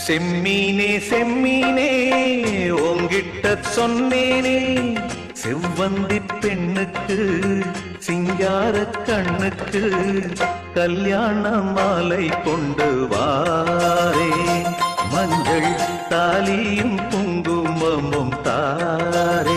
செம்மீனே செம்மீனே உங்கிட்ட சொன்னேனே செவ்வந்தி பெண்ணுக்கு சிங்கார கண்ணுக்கு கல்யாண மாலை கொண்டு வாரே மஞ்சள் தாலியும் குங்குமமும் தாரே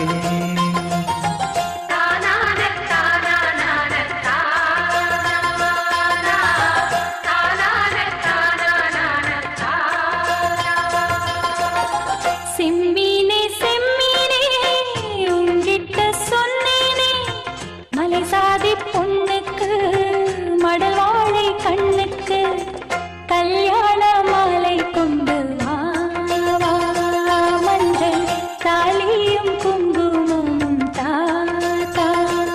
செம்மீனே செம்மீனே உங்கிட்ட சொன்னேனே மலை சாதி பொண்ணுக்கு மடல் வாழை கண்ணுக்கு கல்யாண மாலை கொண்டு வா வா, மஞ்சள் தாலியும் குங்குமமும் தா தா.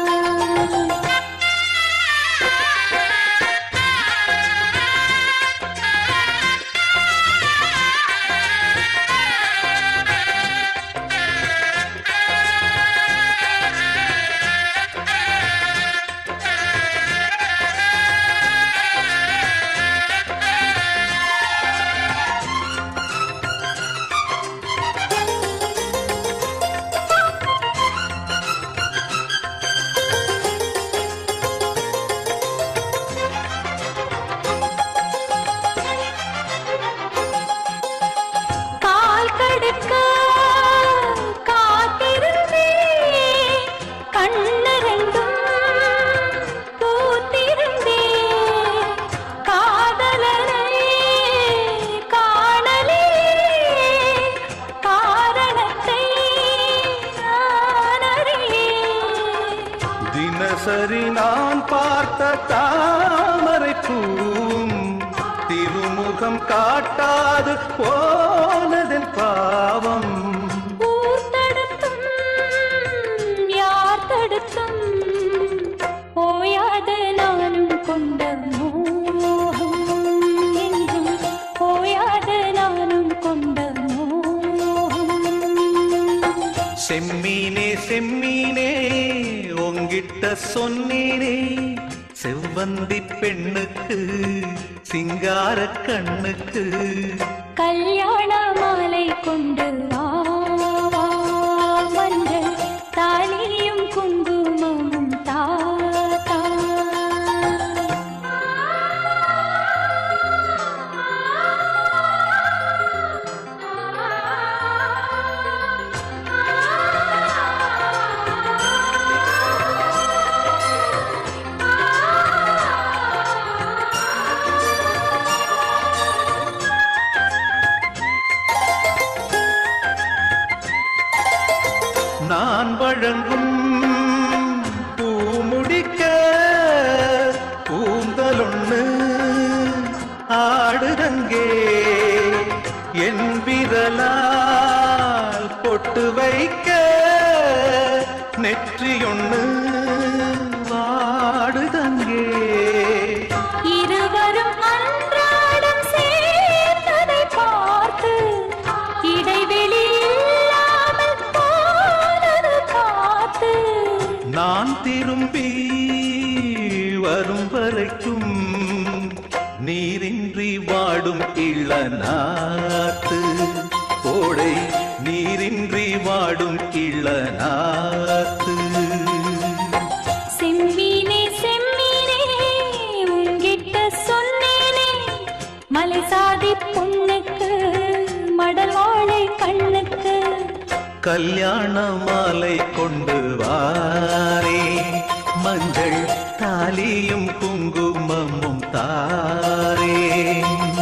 கால் கடுக்க காத்திருந்தே கண்ணு ரெண்டும் பூத்திருந்தே காதலனை காணலே காரணத்தை நான் அறியேன் தினசரி நான் பார்த்த தாமரை பூவும் திருமுகம் காட்டாது போனதன் பாவம் ஊர் தடுத்தும் யார் தடுத்தும் ஓயாத நானும் கொண்ட மோகம் என்றும் ஓயாத நானும் கொண்ட மோகம் செம்மீனே செம்மீனே உங்கிட்ட சொன்னேனே செவ்வந்தி பெண்ணுக்கு சிங்கார கண்ணுக்கு கல்யாண மாலை கொண்டு வா வா, மஞ்சள் தாலியும் குங்குமமும் தா தா. நான் வழங்கும் பூமுடிக்க பூந்தலொண்ணு ஆடுதங்கே என் விரலால் பொட்டு வைக்க நெற்றியொண்ணு வாடுதங்கே இருவரும் அன்றாடம் சேர்ந்ததை பார்த்து இடைவெளி இல்லாமல் போனது காத்து நான் திரும்பி வரும் வரைக்கும் நீரின்றி வாடும் இளநாத்து கோடை நீரின்றி வாடும் இளநாத்து செம்மீனே செம்மீனே உங்கிட்ட சொன்னேனே மலை சாதி பொண்ணுக்கு மடல் வாழை கண்ணுக்கு கல்யாண மாலை கொண்டு வாரே மஞ்சள் தாலியும் குங்குமமும் தாரே